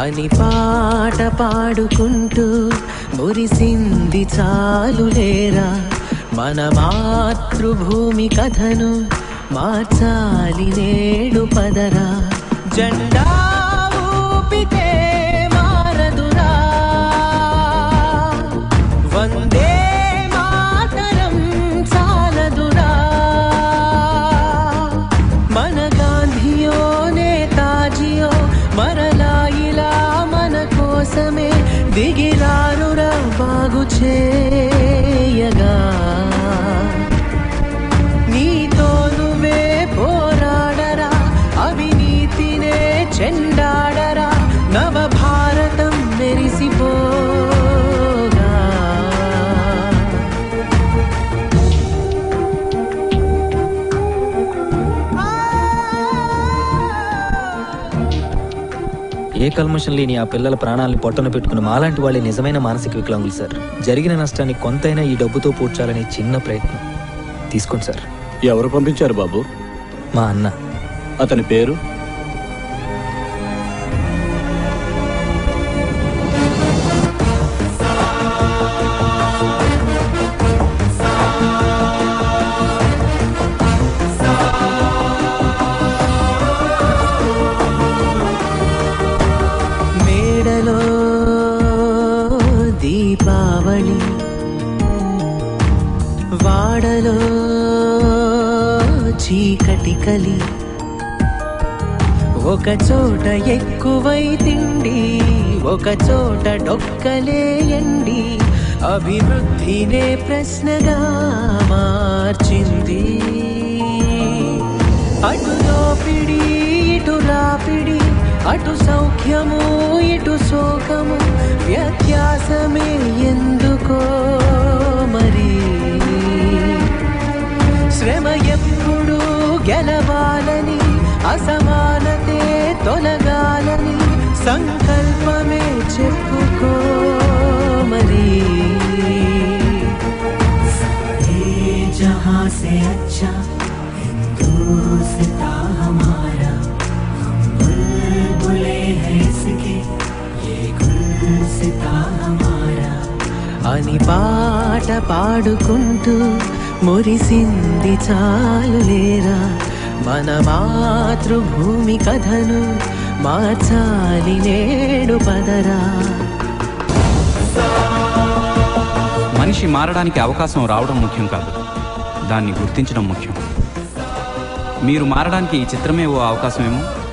అని పాట పాడుకుంటూ మురిసింది చాలు లేరా మన మాతృభూమి కథను మార్చాలి నేడు పదరా జెండా ఊపితే మారదురా వందే మాతరం చాలదురా మన గాంధీయో నేతాజియో మరలా ఇలా మన కోసమే దిగిరారురా బాగు చేయగా నీతో నువ్వే పోరాడరా అవినీతినే చెండాడరా నవ భారతం మెరిసిపోగా ఏ కల్మషం లేని ఆ పిల్లల ప్రాణాలను పొట్టన పెట్టుకుని మాలాంటి వాళ్ళే నిజమైన మానసిక వికలాంగులు సార్ జరిగిన నష్టాన్ని కొంతైనా ఈ డబ్బుతో పూడ్చాలనే చిన్న ప్రయత్నం తీసుకోండి సార్ ఎవరు పంపించారు బాబు మా అన్న అతని పేరు మేడలో దీపావళి వాడలో చీకటి కలి ఒక చోట ఎక్కువై తిండి ఒక చోట డొక్కలేయండి అభివృద్ధినే ప్రశ్నగా మార్చింది అటు దోపిడి ఇటు రాపిడి అటు సౌఖ్యము ఇటు శోకము వ్యత్యాసమే ఎందుకో మరి శ్రమ ఎప్పుడు గెలవాలని అసమానతే తొలగాలని సంకల్పమే చెప్పుకో మరి जहाँ से अच्छा हिंदुस्तां हमारा हम बुलबुले हैं इसके ये गुलसिता हमारा అని పాట పాడుకుంటూ మురిసింది చాలు లేరా మన మాతృభూమి కథను మార్చాలి నేడు పదరా మనిషి మారడానికి అవకాశం రావడం ముఖ్యం కాదు దాన్ని గుర్తించడం ముఖ్యం మీరు మారడానికి ఈ చిత్రమే ఓ అవకాశమేమో